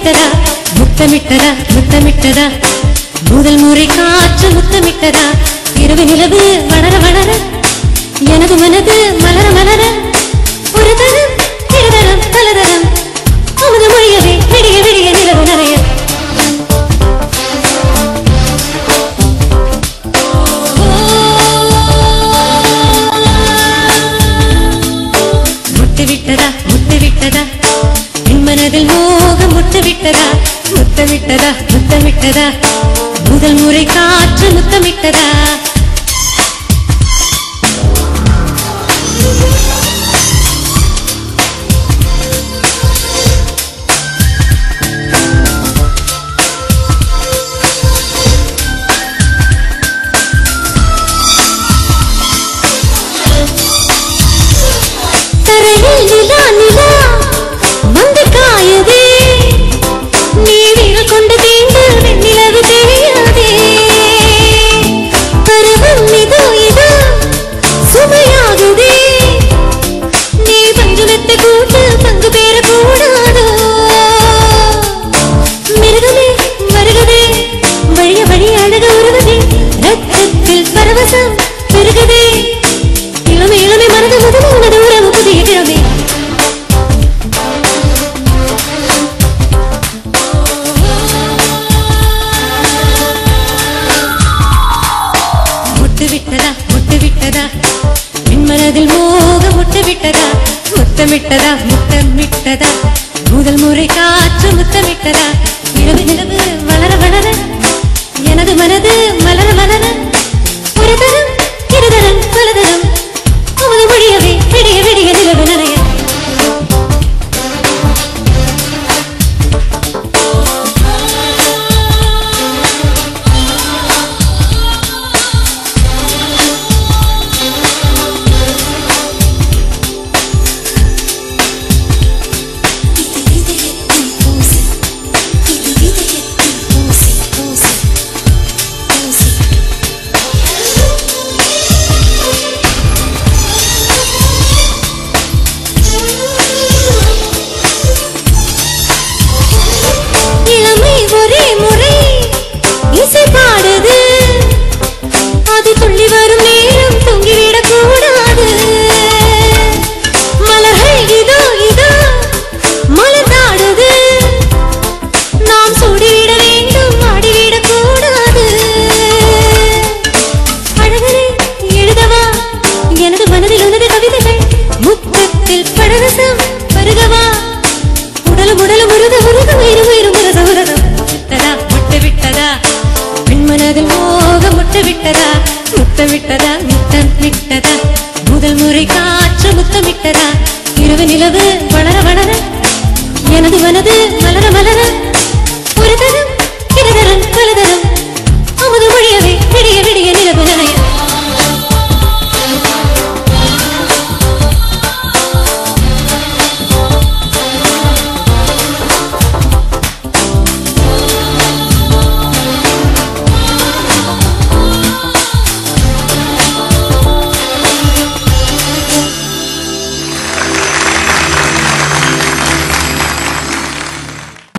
முத்தமிட்டதா முத்தமிட்டதா முத்தமிட்டதா முதல் முறை காற்று முத்தமிட்டதா இரவு நிலவு வளர வளர எனது மனது மலர மலர ஒரு தரம் இருதரம் பலதரம் அமுது மொழியவே விடிய விடிய நிலவு நிறைய முட்டு விட்டதா முட்டு விட்டதா என் மனதில் மோகம் முட்டு விட்டதா முத்தமிட்டதா முத்தமிட்டதா முதல் முறை காற்று முத்தமிட்டதா தரையில் நிலா நிலா வந்து காயுதே நீ விரல் கொண்டு தீண்டு வெண்ணிலவு தெரியாதே பருவம் இதோ இதோ சுமையாகுதே நீ பஞ்சு மெத்த கூட்டு பங்கு பேர கூடாதோ மிருகமே வருகதே வழிய வழி அழகு உருவதே ரத்தத்தில் பரவசம் பெருகுதே இளமை இளமை மனது முதல் உனது உறவு புதிய கிழமை முட்டு விட்டதா முட்டு விட்டதா என் மனதில் மோக முட்டு விட்டதா முத்தமிட்டதா முத்தமிட்டதா முதல் முறை காற்று முத்தமிட்டதா இரவு நிலவு வளர வளர எனது மனது மலர மலர ஒரு தரம் இருதரம் பலதரம் உமது மொழியவே விடிய விடிய நிலவு நிறைய இளமை ஒரே முறை இசை பாடுது அது துள்ளி வரும் நேரம் தொங்கிவிடக் கூடாது மலர்கள் இதோ இதோ மலர்ந்தாடுது நாம் சூடிவிட வேண்டும் ஆடிவிடக் கூடாது அழகனே எழுதவா எனது மனதில் உனது கவிதைகள் முத்தத்தில் பழரசம் பருகவா உடலும் உடலும் உருக உருக உயிரு உயிரு உரத உரதம் விட்டதா முட்டு விட்டதா பெண் மனதில் மோக முட்டு விட்டதா முத்த விட்டதா முத்தம் விட்டதா முதல் முறை காற்று